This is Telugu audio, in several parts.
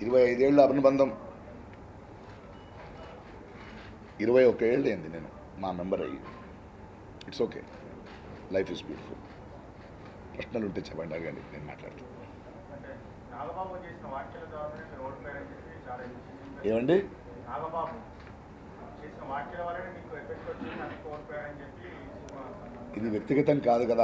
ఇరవై ఐదేళ్ళ అనుబంధం ఇరవై ఒక ఏళ్ళు అయింది నేను మా మెంబర్ అయ్యి it's okay life is beautiful ప్రశ్నలు ఉంటే చెప్పండి అడగండి నేను మాట్లాడతాను అంటే నాగబాబు చేసిన వ్యాఖ్యల ద్వారానే మీరు ఓడిపోయారని చెప్పి చాలా విమర్శించారు. ఏమండి నాగబాబు చేసిన వ్యాఖ్యల వల్లనే మీకు ఎఫెక్ట్ వచ్చింది అందుకు ఓడిపోయారని చెప్పి సినిమా ఇది వ్యక్తిగతం కాదు కదా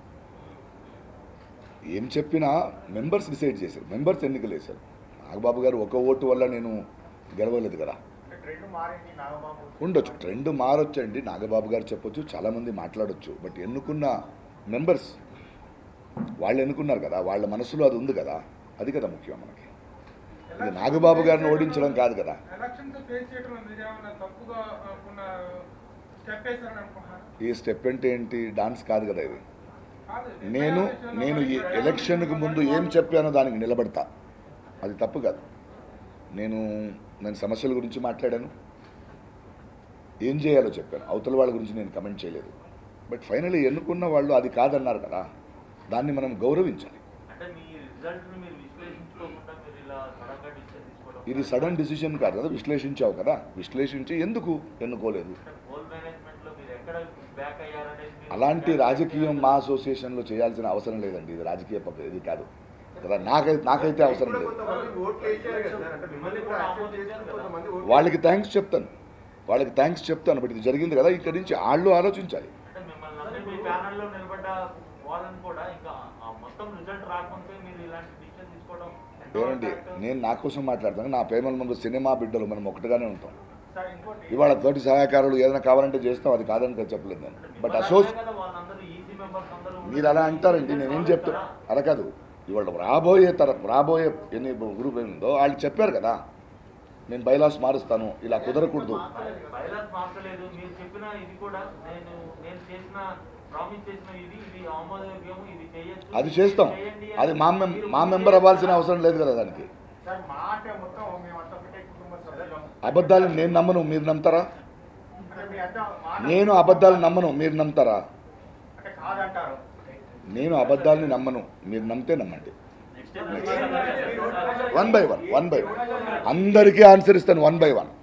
ఏం చెప్పినా మెంబర్స్ డిసైడ్ చేశారు మెంబర్స్ ఎన్నికలు వేశారు నాగబాబు గారు ఒక ఓటు వల్ల నేను గెలవలేదు కదా అంటే ట్రెండ్ మారింది నాగబాబు ఉండొచ్చు ట్రెండ్ మారొచ్చండి నాగబాబు గారు చెప్పొచ్చు చాలామంది మాట్లాడొచ్చు బట్ ఎన్నుకున్న మెంబర్స్ వాళ్ళు ఎన్నుకున్నారు కదా వాళ్ళ మనసులో అది ఉంది కదా అది కదా ముఖ్యం మనకి ఇది నాగబాబు గారిని ఓడించడం కాదు కదా ఎలక్షన్స్ ఫేస్ చేయడంలో మీరేమన్నా తప్పుగా ఆ, కొన్న స్టెప్ వేశారని అనుకుంటున్నారు ఈ స్టెప్ అంటే ఏంటి డాన్స్ కాదు కదా ఇది కాదు నేను నేను ఈ ఎలక్షన్కు ముందు ఏం చెప్పానో దానికి నిలబడతా అది తప్పు కాదు నేను నేను సమస్యల గురించి మాట్లాడాను ఏం చేయాలో చెప్పాను అవతల వాళ్ళ గురించి నేను కమెంట్ చేయలేదు బట్ ఫైనలీ ఎన్నుకున్న వాళ్ళు అది కాదన్నారు కదా దాన్ని మనం గౌరవించాలి అంటే మీ రిజల్ట్ ని మీరు విశ్లేషించుకోకుండా మీరు ఇలా సడన్గా డిసిషన్ తీసుకోవడం ఇది సడన్ డిసిషన్ కాదు కదా విశ్లేషించావు కదా విశ్లేషించి ఎందుకు ఎన్నుకోలేదు అంటే పోల్ మేనేజ్మెంట్ లో మీరు ఎక్కడ బ్యాక్ అయ్యారనేది మీరు అలాంటి back రాజకీయం అయ్యారు. మా అసోసియేషన్లో చేయాల్సిన అవసరం లేదండి ఇది రాజకీయ పద్ధతి ఇది కాదు కదా నాకైతే నాకైతే అవసరం లేదు కొంతమంది ఓట్లు వేసారు కదా సార్ అంటే మిమ్మల్ని కూడా యాక్సెప్ట్ చేశారు కొంతమంది ఓట్లు వాళ్ళకి థ్యాంక్స్ చెప్తాను వాళ్ళకి థ్యాంక్స్ చెప్తాను బట్ ఇది జరిగింది కదా ఇక్కడి నుంచి వాళ్ళు ఆలోచించాలి అంటే మిమ్మల్ని అందరూ మీ ప్యానల్ లో నిలబడ్డ వాళ్ళని కూడా ఇంకా ఆ మొత్తం రిజల్ట్ రాకుంటే మీరు ఇలాంటి డిసిషన్ తీసుకోవడం ఎంతవరకు ఏమండి correct? నేను నా కోసం మాట్లాడతాను నా ప్రేమల ముందు సినిమా బిడ్డలు మనం ఒకటిగానే ఉంటాం సార్ ఇంకోటి ఇవాళ తోటి సహాయకారులు ఏదైనా కావాలంటే చేస్తాం అది కాదని కదా చెప్పలేదు నేను బట్ మిమ్మల్ని అసోస్ అనే కదా వాళ్ళందరూ ఈజీ మెంబర్స్ అందరూ మీరు అలా అంటారండి నేనేం చెప్తాను అలా కాదు ఇవాళ రాబోయే తర రాబోయే ఎన్ని గ్రూప్ ఏముందో వాళ్ళు చెప్పారు కదా నేను బైలాస్ మారుస్తాను ఇలా కుదరకూడదు బయలాస్ మార్చలేదు మీరు చెప్పిన ఇది కూడా నేను నేను చేసిన ప్రామిస్ చేసిన ఇది ఇది ఆమోదయోగ్యం ఇది చేయొచ్చు అది చేస్తాం చేయండి అని అది మా మెం మీరు మా ముందే మెంబర్ అవ్వాల్సిన అవసరం లేదు కదా దానికి సార్ మా అంటే మొత్తం మేమంతా ఒకటే కుటుంబ సభ్యులం అబద్ధాలు నేను నమ్మను మీరు నమ్ముతారా అంటే మీ అంతా మాట నేను అబద్ధాలు నమ్మను మీరు నమ్ముతారా అంటే కాదంటారు నేను అబద్ధాలని నమ్మను మీరు నమ్మితే నమ్మండి next one by one one by one అందరికీ ఆన్సర్ ఇస్తాను వన్ బై వన్